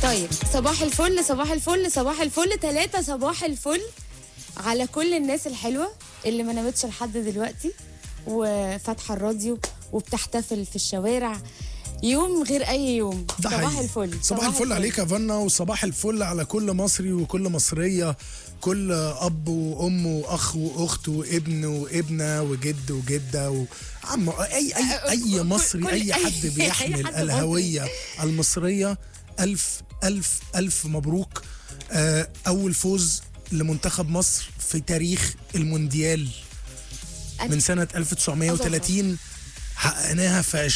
طيب صباح الفل صباح الفل صباح الفل ثلاثة صباح الفل على كل الناس الحلوة اللي ما نامتش لحد دلوقتي وفاتحة الراديو وبتحتفل في الشوارع يوم غير أي يوم ده صباح حقيقي. الفل صباح الفل عليك يا فنا وصباح الفل على كل مصري وكل مصرية كل أب وأم وأخ وأخت وابن وابنة وجد وجدة وعم أي أي أي كل- مصري كل- أي أي- حد أي بيحمل حد الهوية المصرية ألف ألف ألف مبروك آه، أول فوز لمنتخب مصر في تاريخ المونديال من سنة 1930 حققناها في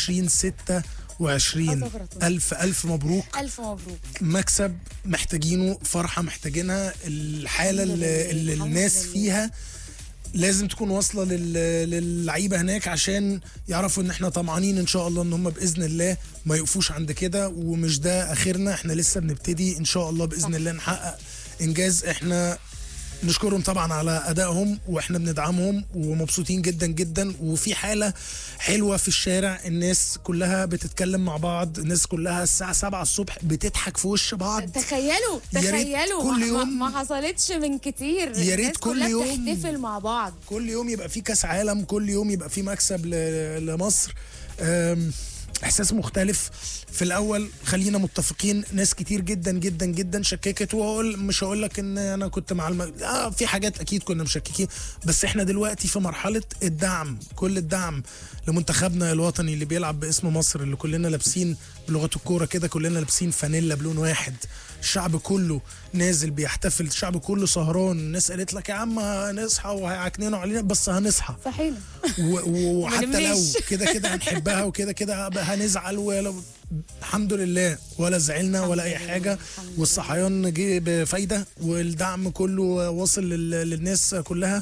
2026 أزغرط. ألف ألف مبروك ألف مبروك مكسب محتاجينه فرحة محتاجينها الحالة الحمد اللي, لله، اللي الحمد الناس لله. فيها لازم تكون واصلة لل- للعيبة هناك عشان يعرفوا ان احنا طمعانين ان شاء الله ان هم بإذن الله ما يقفوش عند كده ومش ده اخرنا احنا لسه بنبتدي ان شاء الله بإذن صح. الله نحقق انجاز احنا نشكرهم طبعا على ادائهم واحنا بندعمهم ومبسوطين جدا جدا وفي حاله حلوه في الشارع الناس كلها بتتكلم مع بعض الناس كلها الساعه 7 الصبح بتضحك في وش بعض تخيلوا يا ريت تخيلوا كل ما- يوم- ما, ما حصلتش من كتير يا ريت الناس كل كلها يوم- بتحتفل مع بعض كل يوم يبقى في كاس عالم كل يوم يبقى في مكسب ل- لمصر أم، احساس مختلف في الاول خلينا متفقين ناس كتير جدا جدا جدا شككت واقول مش هقول لك ان انا كنت مع الم... آه في حاجات اكيد كنا مشككين بس احنا دلوقتي في مرحله الدعم كل الدعم لمنتخبنا الوطني اللي بيلعب باسم مصر اللي كلنا لابسين بلغه الكوره كده كلنا لابسين فانيلا بلون واحد الشعب كله نازل بيحتفل الشعب كله سهران الناس قالت لك يا عم هنصحى وهيعكننوا علينا بس هنصحى صحيح و- و- وحتى لو نمناش. كده كده هنحبها وكده كده هنزعل ولو الحمد لله ولا زعلنا ولا اي لله، حاجه الحمد لله. والصحيان جه بفايده والدعم كله واصل لل- للناس كلها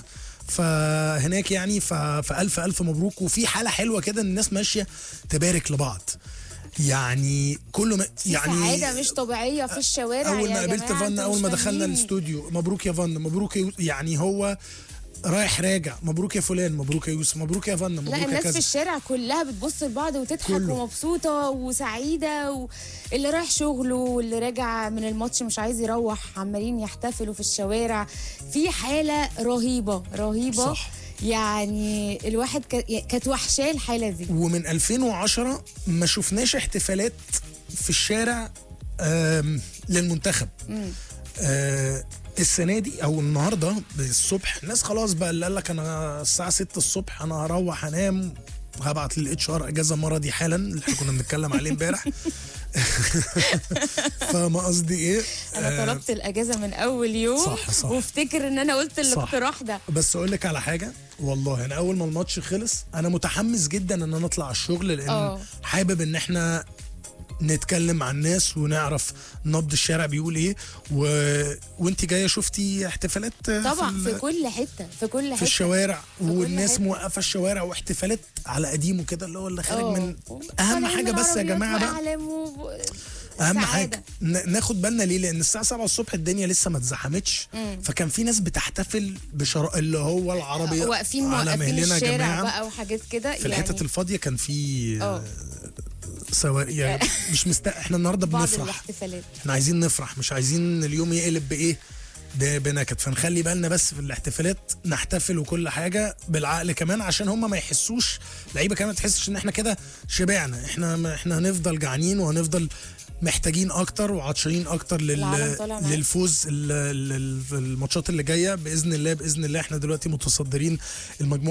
فهناك يعني ف- فالف الف مبروك وفي حاله حلوه كده ان الناس ماشيه تبارك لبعض يعني كله ما في يعني سعادة مش طبيعية في الشوارع اول يا ما قابلت جماعة، فن انتوا اول مش ما دخلنا فاهمين. الاستوديو مبروك يا فن مبروك يا يوسف يعني هو رايح راجع مبروك يا فلان مبروك يا يوسف مبروك يا فن مبروك لا يا الناس في كذا الشارع كلها بتبص لبعض وتضحك كله. ومبسوطة وسعيدة واللي رايح شغله واللي راجع من الماتش مش عايز يروح عمالين يحتفلوا في الشوارع في حالة رهيبة رهيبة صح. يعني الواحد ك- كانت وحشاه الحالة دي ومن 2010 ما شفناش احتفالات في الشارع آم، للمنتخب آه، السنه دي او النهارده الصبح الناس خلاص بقى اللي قال لك انا الساعه 6 الصبح انا هروح انام هبعت للاتش ار اجازه مرضي حالا اللي احنا كنا بنتكلم عليه امبارح فما قصدي ايه انا آه، طلبت الاجازة من اول يوم صح، صح. وافتكر ان انا قلت الاقتراح ده بس اقول لك على حاجه والله انا اول ما الماتش خلص انا متحمس جدا ان انا اطلع الشغل لان آه. حابب ان احنا نتكلم مع الناس ونعرف نبض الشارع بيقول ايه و... وانت جايه شفتي احتفالات طبعا في, في ال- كل حتة في كل حتة في الشوارع كل والناس حتة. موقفه الشوارع واحتفالات على قديمه كده اللي هو اللي خارج آه. من اهم طالعين حاجه من بس يا عربيات جماعه بقى وأعلام و... اهم سعادة. حاجه ن- ناخد بالنا ليه لان الساعه 7 الصبح الدنيا لسه ما اتزحمتش فكان في ناس بتحتفل بشراء اللي هو العربيه واقفين على موقفين مهلنا يا الشارع جماعه بقى وحاجات كده في الحتت الفاضيه كان في اه سواء يعني مش مست... احنا النهارده بعض بنفرح الاحتفالات احنا عايزين نفرح مش عايزين اليوم يقلب بايه ب- بنكد فنخلي بالنا بس في الاحتفالات نحتفل وكل حاجه بالعقل كمان عشان هم ما يحسوش لعيبه كمان ما تحسش ان احنا كده شبعنا احنا ما احنا هنفضل جعانين وهنفضل محتاجين اكتر وعطشانين اكتر العالم لل... طالع معاك. للفوز ال- ال- ال- في الماتشات اللي جايه باذن الله باذن الله احنا دلوقتي متصدرين المجموعه